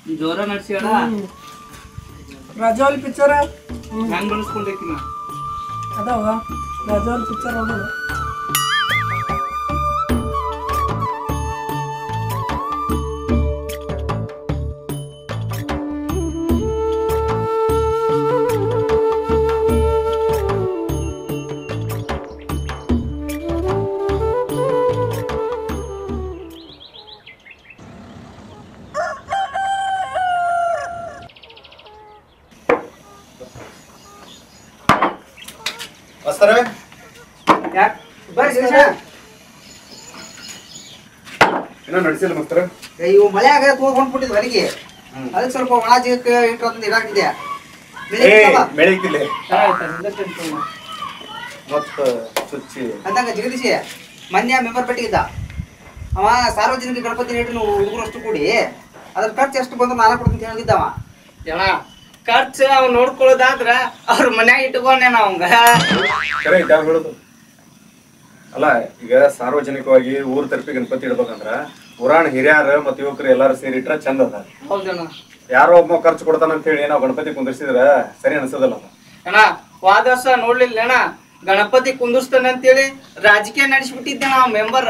ಜೋರ ನಡ್ಸ್ಯಾಳ ರಾಜವಲ್ ಪಿಕ್ಚರ್ ಹೆಂಗ್ ಬಳಸ್ಕೊಂಡೈಕಿನ ಅದಾವ ರಾಜವಲ್ ಪಿಕ್ಚರ್ ನೋಡೋದು ವಸ್ತರ ಯಾಕ್ ಬರ್ರಿ ಶಿರೀಷ. ಇನ್ನೂ ನಡೆಸಿಲ್ಲ ಮಸ್ತರ ಏ, ಇವು ಮಳೆ ಆಗ ಹೋಗಿ ಹೊಂಟ್ಬಿಟ್ಟಿದ್ ಹೊರಗೆ ಅದಕ್ಕೆ ಸ್ವಲ್ಪ ಒಣ ಜೀವಕ್ಕೆ ಇಟ್ಟು ಅಂತ ಇಡಾಕಿದ್ದೆ ಏ ಬೆಳಿತಿಲ್ಲ ಚೆನ್ನಾಗೈತೆ ಮತ್ತ ಚುಚ್ಚಿ ಅಂದಂಗ ಜಗದೀಶಿ ಮೊನ್ನೆ ಮೆಂಬರ್ ಪಟ್ಟಿಗಿದ್ದ ಅವ ಸಾರ್ವಜನಿಕ ಗಣಪತಿ ರೇಟ್ ಹುಡುಗರು ಅಷ್ಟು ಕೂಡಿ ಅದ್ರ ಖರ್ಚು ಎಷ್ಟು ಬಂದ್ರು ನಾನು ಕೊಡ್ತೀನಿ ಅಂತ ಹೇಳಿದ್ದವ ಜನ ಖರ್ಚು ಅವ್ ನೋಡ್ಕೊಳ್ಳೋದಾದ್ರ ಅವ್ರ ಮನ್ಯಾಗ ಇಟ್ಕೊಂಡೇನ ಅವಂಗ ಕರೆ ಇದ್ದಾಗ ಹೇಳುದು ಅಲ್ಲ ಈಗ ಸಾರ್ವಜನಿಕವಾಗಿ ಊರ್ ತರ್ಪಿ ಗಣಪತಿ ಇಡ್ಬೇಕಂದ್ರ ಪುರಾಣ ಹಿರಿಯರ ಮತ್ತ ಯುವಕರು ಎಲ್ಲಾರು ಸೇರಿ ಇಟ್ರ ಚಂದ ಅದ ಹೌದಣ್ಣ ಯಾರೋ ಒಬ್ಬ ಖರ್ಚು ಕೊಡ್ತಾನ ಅಂತ ಹೇಳಿ ನಾವು ಗಣಪತಿ ಕುಂದಿರ್ಸಿದ್ರ ಸರಿ ಅನ್ಸದಲ್ಲ ಅದು. ಅಣ್ಣ ಹೋದ ವರ್ಷ ನೋಡ್ಲಿಲ್ಲ ಅಣ್ಣ ಗಣಪತಿ ಕುಂದಿರ್ಸ್ತಾನೆ ಅಂತೇಳಿ ರಾಜಕೀಯ ನಡೆಸ್ಬಿಟ್ಟಿದ್ದೆ ನಾವು ಮೆಂಬರ್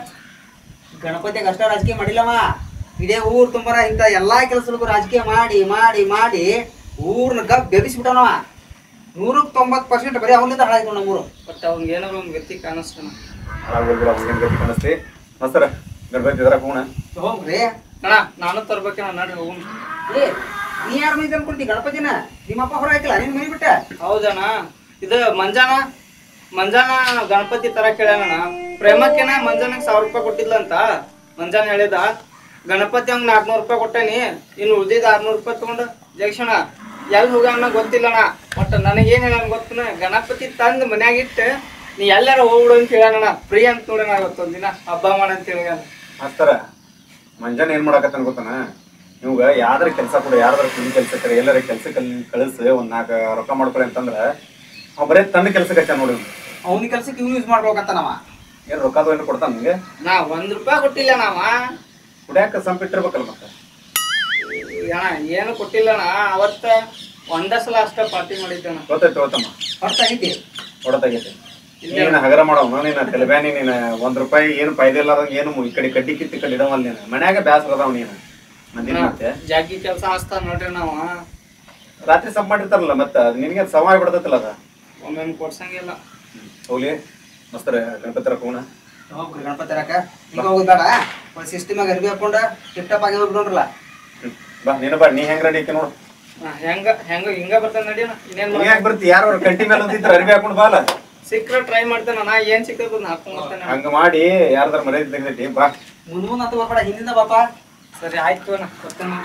ಗಣಪತಿಗೆ ಅಷ್ಟ ರಾಜಕೀಯ ಮಾಡಿಲ್ಲವ ಇಡೀ ಊರ್ ತುಂಬಾರ ಇಂಥ ಎಲ್ಲಾ ಕೆಲಸಗಳಿಗೂ ರಾಜಕೀಯ ಮಾಡಿ ಮಾಡಿ ಮಾಡಿ ಊರ್ನ ಗಪ್ ಬೆಬಿಸ್ಬಿಟ್ಟನವ ನೂರಕ್ಕೆ ತೊಂಬತ್ತು ಪರ್ಸೆಂಟ್ ಬರೀ ಅವನಿಂದ ಹಾಳಾಯ್ತು ನಮ್ಮೂರು ಬಟ್ ಅವ್ನಿಗೆ ಏನಾರ ಒಂದ್ ಗತಿ ಕಾಣಿಸ್ತಾನ ಹಾಗಾಗ್ಬಿಡ ಅವ್ನಿಗೇನ್ ಗತಿ ಕಾಣಿಸ್ತಿ ಮಸ್ತರ ಗಣಪತಿ ಇದ್ರ ಹೋಗೋಣ ಹೋಗ್ರಿ ಅಣ್ಣ ನಾನು ತರ್ಬೇಕಣ್ಣ ನಡ್ರಿ ಹೋಗುನ್ ಏ ನೀ ಯಾರ ಮೈದು ಅನ್ಕೊಂತಿ ಗಣಪತಿನ ನಿಮ್ಮಪ್ಪ ಹೊರ ಹಾಕಿಲ್ಲ ನಿನ್ ಮೈ ಬಿಟ್ಟ ಹೌದಣ್ಣ ಇದು ಮಂಜಾನ ಮಂಜಾನ ಗಣಪತಿ ತರ ಕೇಳ್ಯಾನಣ್ಣ ಪ್ರೇಮಕ್ಕೆನ ಮಂಜಾನಗ್ ಸಾವಿರ ರೂಪಾಯಿ ಕೊಟ್ಟಿದ್ಲಂತ ಮಂಜಾನ ಹೇಳಿದ ಗಣಪತಿ ಅವ್ನ ನಾಲ್ಕನೂರು ರೂಪಾಯಿ ಕೊಟ್ಟೇನಿ ಇನ್ನು ಉಳ್ದಿದ್ ಆರ್ನೂರು ರೂಪಾಯಿ ತಗೊಂಡು ಜಕ್ಷಣ ಎಲ್ಲಿ ಹೋಗ್ಯಾನ ಗೊತ್ತಿಲ್ಲಣ್ಣ ಒಟ್ಟು ನನಗೇನ್ ಹೇಳೋಣ ಗೊತ್ತನ ಗಣಪತಿ ತಂದು ಮನ್ಯಾಗ ಇಟ್ಟು ನೀ ಎಲ್ಲಾರ ಹೋಗ್ಬಿಡು ಅಂತ ಹೇಳೋಣ ಫ್ರೀ ಅಂತ ನೋಡೋಣ ಇವತ್ತೊಂದ್ ದಿನ ಹಬ್ಬ ಮಾಡ ಅಂತ ಹೇಳ್ಯಾನ ಮಾಸ್ತರ ಮಂಜಾನ ಏನ್ ಮಾಡಕತ್ತಾನ ಗೊತ್ತಾನ ಇವಾಗ ಯಾವ್ದಾರ ಕೆಲಸ ಕೊಡು ಯಾವ್ದಾರ ಕೂಲಿ ಕೆಲ್ಸಕ್ಕೆ ಎಲ್ಲಾರ ಕೆಲ್ಸಕ್ಕೆ ಕಳಿಸಿ ಒಂದ್ ನಾಲ್ಕು ರೊಕ್ಕ ಮಾಡ್ಕೊಳಿ ಅಂತಂದ್ರ ಅವ್ ಬರೇ ತನ್ನ ಕೆಲ್ಸಕ್ಕೆ ಹಚ್ಚ ನೋಡಿ ಅವನ ಕೆಲ್ಸಕ್ಕೆ ಇವ್ನು ಯೂಸ್ ಮಾಡ್ಬೇಕಂತ ನಾವ ಏನ್ ರೊಕ್ಕದು ಏನು ಕೊಡ್ತಾನ ನಿಂಗೆ ನಾ ಒಂದ್ ರೂಪಾಯಿ ಕೊಟ್ಟಿಲ್ಲ ನಾವ ಕುಡಿಯಾಕ ಸಂಪಿಟ್ಟಿರ್ಬೇಕಲ್ಲ ಮತ್ತೆ ಅಣ್ಣ ಏನು ಕೊಟ್ಟಿಲ್ಲಣ್ಣ ಅವತ್ತ ಒಂದ ಸಲ ಅಷ್ಟ ಪಾರ್ಟಿ ಮಾಡಿದ್ದಣ್ಣ ಗೊತ್ತೈತೆ ಗೊತ್ತಮ್ಮ ಹೊರತಾಗೈತಿ ಹೊಡತಾಗೈತೆ ನೀನು ಹಗರ ಮಾಡವ ನೀನು ತೆಲಬ್ಯಾನಿ ನೀನು ಒಂದ್ ರೂಪಾಯಿ ಏನು ಫೈದೆ ಇಲ್ಲಾರ್ದಂಗ ಏನು ಈ ಕಡೆ ಕಡ್ಡಿ ಕಿತ್ತಿ ಕಡೆ ಇಡವಲ್ಲ ನೀನು ಮನ್ಯಾಗ ಬ್ಯಾಸರ ಅದಾವ ನೀನು ಮಂದಿನ ಮತ್ತೆ ಜಾಗಿ ಕೆಲಸ ಹಚ್ತಾನ ನೋಡ್ರಿ ನಾವ ರಾತ್ರಿ ಸಬ್ ಮಾಡಿರ್ತಾರಲ್ಲ ಮತ್ತ ನಿನಗೆ ಸಮ ಆಗ್ಬಿಡ್ತೈತಲ್ಲ ಅದ ಒಮ್ಮೆ ಕೊಡ್ಸಂಗಿಲ್ಲ ಹೋಗ್ಲಿ ಮಸ್ತರ ಗಣಪತಿ ರಕೋಣ ಹೋಗ್ರಿ ಗಣಪತಿ ರಾಕ ಈಗ ಹೋಗೋದ್ ಬೇಡ ಒಂದು ಸಿಸ್ಟಮಾಗ ಅರ್ಬಿ ಹಾಕೊಂಡ ಟಿಪ್ ಟಾಪ್ ಆಗಿ ಹೋಗ್ಬಿಡೋಣ್ರಲ್ಲ ಬಾ ನೀನು ಬಾ ನೀ ಹೆಂಗ್ ರೆಡಿ ಐತಿ ನೋಡು ಹಾ, ಹೆಂಗ ಹೆಂಗ ಹಿಂಗ ಬರ್ತಾನ ನಡಿಯಣ ಇನ್ನೇನ್ ನೀ ಯಾಕೆ ಬರ್ತಿ ಯಾರು ಕಂಟಿ ಮೇಲೆ ಅಂತಿದ್ರ ಅರ್ಬಿ ಹಾಕೊಂಡು ಬಾಲ ಸಿಕ್ಕ್ರ ಟ್ರೈ ಮಾಡ್ತಾನ ನಾ ಏನ್ ಸಿಕ್ಕದ ಹಾಕೊಂಡ್ ಬರ್ತಾನೆ ಹಂಗ ಮಾಡಿ ಯಾರ್ದಾರ ಮರ್ಯಾದೆ ತೆಗ್ದೈತಿ ಬಾ ಮುಂದ್ ಮುಂದ್ ಅಂತ ಬರ್ಬೇಡ ಹಿಂದಿಂದ ಬಾಪ ಸರಿ ಆಯ್ತು ಅಣ್ಣ ಬರ್ತಾನೆ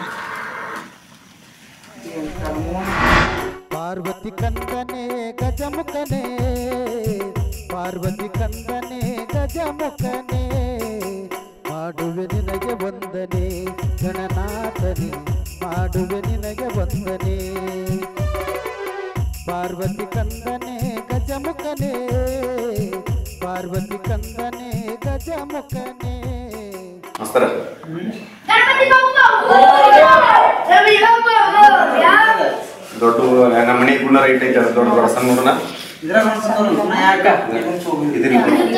ಪಾರ್ವತಿ ಕಂದನೆ ಗಜಮುಖನೆ ಪಾರ್ವತಿ ಕಂದನೆ ಗಜಮುಖನೆ ಮಾಡುವೆ ನಿನಗೆ ವಂದನೆ ಗಣನಾಥನೆ ಮಾಡುವೆ ನಿನಗೆ ವಂದನೆ ಪಾರ್ವತಿ ಕಂದನೆ ಗಜಮುಖನೆ ಪಾರ್ವತಿ ಕಂದನೆ ಗಜಮುಖನೆ ಮಸ್ತರ ದೊಡ್ಡ ನಮ್ಮ ಮನೆ ಗುಣ ರೈಟ್ ಐತೆ ಅದು ದೊಡ್ಡ ದೊಡ್ಡ ಸಣ್ಣ ನೋಡೋಣ ಇದ್ರಾಗ ಯಾಕ ಇದಿಲ್ಲ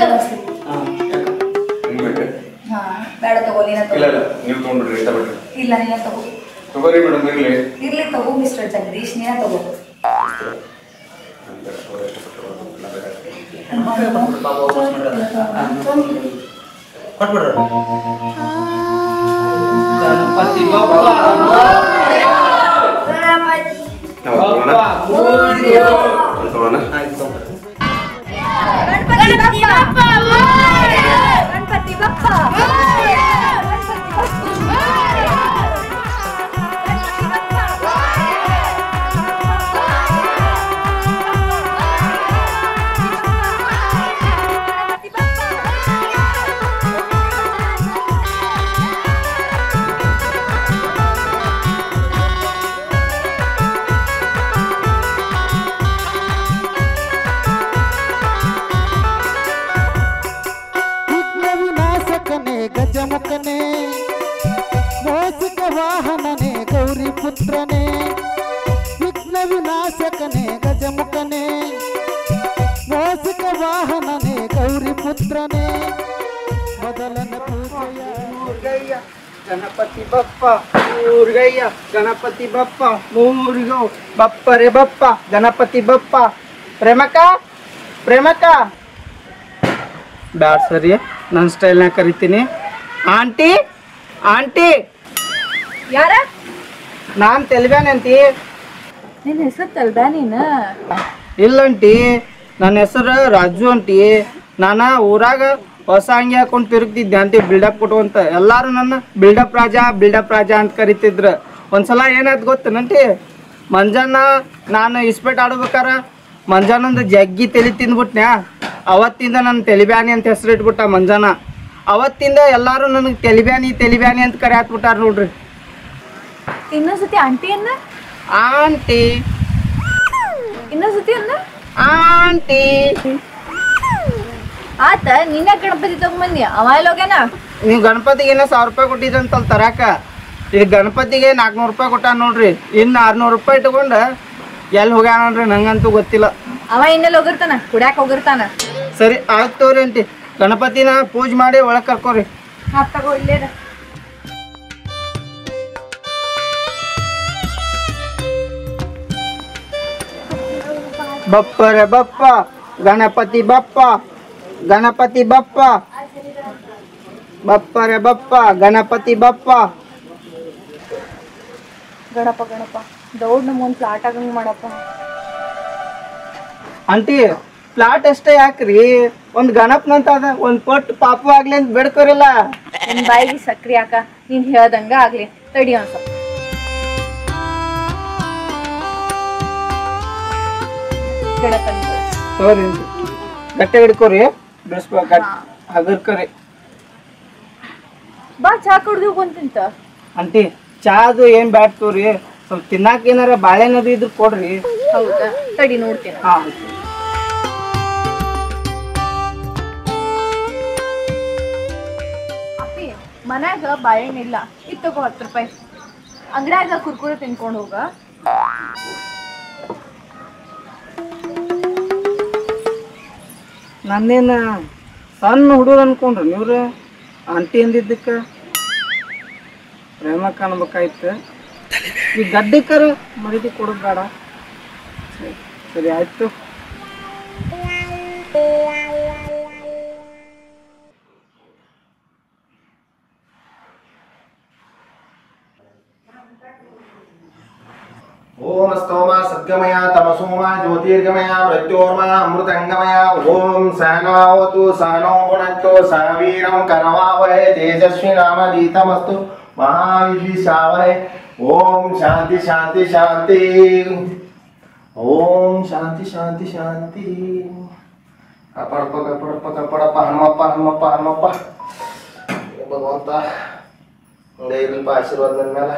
ನಿಮ್ಗ್ ಬೇಕಾ? ಹಾ ಬೇಡ ತಗೋ ನೀನ ಇಲ್ಲ ತಗೋ ಇಲ್ಲ ನೀವು ತೊಗೊಂಡ್ಬಿಡ್ರಿ ಇಷ್ಟ ಬಿಡ್ರಿ ಇಲ್ಲ ನೀನ ತಗೋ ತಗೋರಿ ಮೇಡಮ್ ಇರ್ಲಿ ಇರ್ಲಿ ತಗೋ ಮಿಸ್ಟರ್ ಜಗದೀಶ್ ನೀನ ತಗೋ ಕೊಟ್ಬಿಡ್ರಿ ಗಣಪತಿ ಬಪ್ಪ ನಾವು ತಗೋಣ ತಗೋಣ ಗಣಪತಿ ಬಪ್ಪ ಗಣಪತಿ ಬಪ್ಪ ವಿಘ್ನ ವಿನಾಶಕನೇ ಗಜ ವಾಹನನೇ ಗೌರಿ ಪುತ್ರನೇ ವಿಘ್ನ ವಿನಾಶಕನೇ ಗಜಮುಖನೇ ಮೋಸಿಕ ವಾಹನನೇ ಗೌರಿ ಪುತ್ರನೇ ಮೊದಲನ ಪೂಜೆಯ ಮೂರ್ಗಯ್ಯ ಗಣಪತಿ ಬಪ್ಪ ಮೂರ್ಗಯ್ಯ ಗಣಪತಿ ಬಪ್ಪ ಮೂರ್ಗೋ ಬಪ್ಪ ರೇ ಬಪ್ಪ ಗಣಪತಿ ಬಪ್ಪ ಪ್ರೇಮಕ್ಕ ಪ್ರೇಮಕ್ಕ ಬ್ಯಾಡ್ ಸರಿ ನನ್ನ ಸ್ಟೈಲ್ನಾಗ ಕರಿತೀನಿ ಆಂಟಿ ಆಂಟಿ ಯಾರ ನಾನು ತೆಲ್ಬ್ಯಾನೆ ಅಂತಿ ನಿನ್ನ ಹೆಸರು ತಲ್ಬ್ಯಾ ನೀನು ಇಲ್ಲಂಟಿ ನನ್ನ ಹೆಸರು ರಾಜು ಅಂಟಿ ನಾನು ಊರಾಗ ಹೊಸ ಅಂಗಿ ಹಾಕೊಂಡು ತಿರುಗ್ತಿದ್ದೆ ಅಂಟಿ ಬಿಲ್ಡಪ್ ಕೊಟ್ಟುವಂತ ಎಲ್ಲಾರು ನನ್ನ ಬಿಲ್ಡಪ್ ರಾಜ ಬಿಲ್ಡಪ್ ರಾಜ ಅಂತ ಕರಿತಿದ್ರು ಒಂದ್ಸಲ ಏನಾಯ್ತು ಗೊತ್ತೇನಂಟಿ ಮಂಜಾನ ನಾನು ಇಸ್ಪೇಟ್ ಆಡ್ಬೇಕಾರ ಮಂಜಾನಂದು ಜಗ್ಗಿ ತಲೆ ತಿಂದ್ಬಿಟ್ನ್ಯಾ ಅವತ್ತಿಂದ ನನ್ನ ತೆಲಿಬ್ಯಾನಿ ಅಂತ ಹೆಸರು ಇಟ್ಬಿಟ್ಟ ಮಂಜಾನ ಅವತ್ತಿಂದ ಎಲ್ಲಾರು ನನಗೆ ತೆಲಿಬ್ಯಾನಿ ತೆಲಿಬ್ಯಾನಿ ಅಂತ ಕರೆ ಹಾಕ್ಬಿಟ್ಟಾರ ನೋಡ್ರಿ ಇನ್ನೊಂದ್ಸತಿ ಆಂಟಿ ಅನ್ನ ಆಂಟಿ ಇನ್ನೊಂದ್ಸತಿ ಅನ್ನ ಆಂಟಿ ಆತ ನೀನೇ ಗಣಪತಿ ತಗೊಂಬಂದಿ ಅವ ಎಲ್ಲ ಹೋಗ್ಯಾನ ನೀವು ಗಣಪತಿಗೆ ಏನೋ ಸಾವಿರ ರೂಪಾಯಿ ಕೊಟ್ಟಿದ್ರಂತಲ್ ತರಾಕ ಈಗ ಗಣಪತಿಗೆ ನಾಲ್ಕುನೂರು ರೂಪಾಯಿ ಕೊಟ್ಟ ನೋಡ್ರಿ ಇನ್ನು ಆರ್ನೂರು ರೂಪಾಯಿ ಇಟ್ಕೊಂಡು ಎಲ್ಲಿ ಹೋಗ್ಯಾನನ್ರಿ ನಂಗಂತೂ ಗೊತ್ತಿಲ್ಲ ಅವ ಇನ್ನೆಲ್ಲ ಹೋಗಿರ್ತಾನ ಕುಡ್ಯಾಕ ಹೋಗಿರ್ತಾನ ಸರಿ ಆಯ್ತು ತೋರಿ ಅಂಟಿ ಗಣಪತಿನ ಪೂಜೆ ಮಾಡಿ ಒಳಗೆ ಕರ್ಕೋರಿ ಹಾಕ್ ತಗೋ ಇಲ್ಲೇ ಇದೆ. ಬಪ್ಪರೆ ಬಪ್ಪ ಗಣಪತಿ ಬಪ್ಪ ಗಣಪತಿ ಬಪ್ಪ ಬಪ್ಪರೆ ಬಪ್ಪ ಗಣಪತಿ ಬಪ್ಪ ಗಣಪ ಗಣಪ ದೌಡ್ ನಮ್ಮ ಒಂದು ಫ್ಲಾಟ್ ಆಗಂಗ್ ಮಾಡಪ್ಪ ಆಂಟಿ ಫ್ಲಾಟ್ ಅಷ್ಟೇ ಯಾಕ್ರಿ ಒಂದು ಗಣಪನಂತ ಅದ ಒಂದು ಪಟ್ಟು ಪಾಪು ಆಗ್ಲಿ ಅಂತ ಬೇಡ್ಕೋರಿಲ್ಲ ನಿನ್ ಬಾಯಿಗೆ ಸಕ್ರಿ ಹಾಕ ನೀನ್ ಹೇಳ್ದಂಗ ಆಗ್ಲಿ ತಡಿ ಒಂದ್ ಸ್ವಲ್ಪ ಗಣಪನ ಕಳ್ಸು. ತೋರಿ ಗಟ್ಟೆ ಹಿಡ್ಕೋರಿ ಬಿಡಿಸ್ಬೇಕು ಗಟ್ ಹಗರ್ಕರಿ ಬಾ ಚಾ ಕುಡ್ದು ಕುಂತಿಂತ ಆಂಟಿ ಚಾ ಅದು ಏನ್ ಬ್ಯಾಡ್ ತೋರಿ ಸ್ವಲ್ಪ ತಿನ್ನಾಕ ಏನಾರ ಬಾಳೆನದು ಇದ್ರ ಕೊಡ್ರಿ ಹೌದಾ ತಡಿ ನೋಡ್ತೀನಿ ಹಾ ಅಪ್ಪಿ ಮನ್ಯಾಗ ಬಾಳೆಹಣ್ಣು ಇಲ್ಲ ಇದು ತಗೋ ಹತ್ತು ರೂಪಾಯಿ ಅಂಗಡ್ಯಾಗ ಕುರ್ಕುರೆ ತಿನ್ಕೊಂಡು ಹೋಗ ನನ್ನೇನ ಸಣ್ಣ ಹುಡುಗರು ಅನ್ಕೊಂಡ್ರಿ ನೀವ್ರ ಆಂಟಿ ಅಂದಿದ್ದಕ್ಕೆ ಪ್ರೇಮ ಕಾಣ್ಬೇಕಾಯ್ತು ಈ ಗಡ್ಡಕ್ಕರ ಮರಿದಿ ಕೊಡೋದು ಬೇಡ ಸರಿ, ಸರಿ ಆಯ್ತು ಓಂ ಸ್ತೋಮ ಸದ್ಗಮಯ ತಮಸೋಮ ಜ್ಯೋತಿರ್ಗಮಯ ಮೃತ್ಯೋರ್ಮ ಅಮೃತಂಗಮಯ ಓಂ ಸಹನಾವತು ಸಹನೋ ಭುನಕ್ತು ಸಹ ವೀರಂ ಕರವಾವಹೆ ತೇಜಸ್ವಿ ನಾಮದೀತಮಸ್ತು ಮಹಾವಿದ್ವಿಷಾವಹೆ ಓಂ ಶಾಂತಿ ಶಾಂತಿ ಶಾಂತಿ ಓಂ ಶಾಂತಿ ಶಾಂತಿ ಶಾಂತಿ ಕಾಪಾಡಪ್ಪ ಕಾಪಾಡಪ್ಪ ಕಾಪಾಡಪ್ಪ ಹನುಮಪ್ಪ ಹನುಮಪ್ಪ ಹನುಮಪ್ಪ ಭಗವಂತ ಹಂಗೆ ಇರ್ಲಿಪ್ಪ ಆಶೀರ್ವಾದ ನನ್ನ ಮೇಲೆ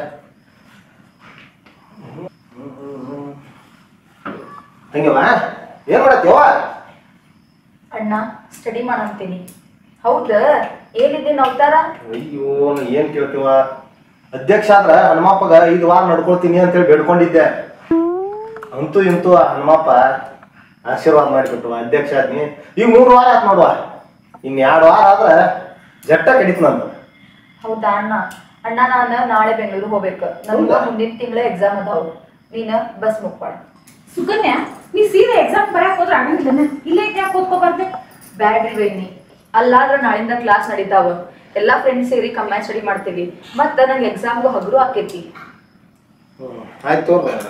ಹಂಗವ ಏನ್ ಮಾಡತ್ತೀವ ಅಣ್ಣ ಸ್ಟಡಿ ಮಾಡಂತೀನಿ ಹೌದ ಏನಿದ್ದೀನಿ ಅವತಾರ ಅಯ್ಯೋ ನಾ ಏನ್ ಕೇಳ್ತೀವ ಅಧ್ಯಕ್ಷ ಆದ್ರ ಹನುಮಪ್ಪಗ ಐದು ವಾರ ನಡ್ಕೊಳ್ತೀನಿ ಅಂತೇಳಿ ಬೇಡ್ಕೊಂಡಿದ್ದೆ ಅಂತೂ ಇಂತೂ ಆ ಹನುಮಪ್ಪ ಆಶೀರ್ವಾದ ಮಾಡಿಬಿಟ್ಟು ಅಧ್ಯಕ್ಷ ಆದ್ನಿ ಈಗ ಮೂರು ವಾರ ಆತ್ ನೋಡುವ ಇನ್ ಎರಡು ವಾರ ಆದ್ರ ಜಟ್ಟ ಕಡಿತು ನಂದು ಹೌದಾ ಅಣ್ಣ ಅಣ್ಣ ನಾನು ನಾಳೆ ಬೆಂಗಳೂರು ಹೋಗ್ಬೇಕು ನಮ್ಗ ಹೌದಾ? ಮುಂದಿನ ತಿಂಗಳ ಎಕ್ಸಾಮ್ ಅದಾವು ನೀನ ಬಸ್ ಮುಕ್ಪಾಡ ಸುಕನ್ಯಾ ನೀ ಸೀದಾ ಎಕ್ಸಾಮ್ ಬರಕ್ ಹೋದ್ರ ಆಗಂಗಿಲ್ಲ ಇಲ್ಲೇ ಯಾಕೆ ಓದ್ಕೋಬಾರ್ದೆ ಬ್ಯಾಡ್ರಿ ವೈನಿ ಅಲ್ಲಾದ್ರ ನಾಳಿಂದ ಕ್ಲಾಸ್ ನಡೀತಾವ ಎಲ್ಲಾ ಫ್ರೆಂಡ್ಸ್ ಸೇರಿ ಕಂಬೈನ್ ಸ್ಟಡಿ ಮಾಡ್ತೀವಿ ಮತ್ತ ನಂಗೆ ಎಕ್ಸಾಮ್ಗೂ ಹಗುರು ಆಕೇತಿ ಹ್ಮ್ ಆಯ್ತು ತೋರ್ಬ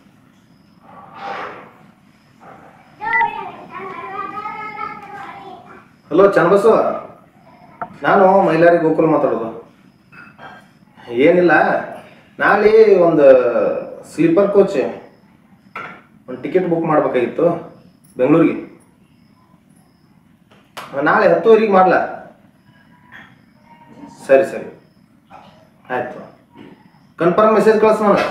ಹಲೋ ಚನ್ನಬಸವ ನಾನು ಮೈಲಾರಿ ಗೋಕುಲ್ ಮಾತಾಡೋದು ಏನಿಲ್ಲ ನಾಳೆ ಒಂದು ಸ್ಲೀಪರ್ ಕೋಚ್ ಒಂದು ಟಿಕೆಟ್ ಬುಕ್ ಮಾಡ್ಬೇಕಾಗಿತ್ತು ಬೆಂಗಳೂರಿಗೆ ನಾಳೆ ಹತ್ತುವರೆಗೆ ಮಾಡ್ಲಾ ಸರಿ ಸರಿ ಆಯ್ತು ಕನ್ಫರ್ಮ್ ಮೆಸೇಜ್ ಕಳಿಸ್ ನಾನು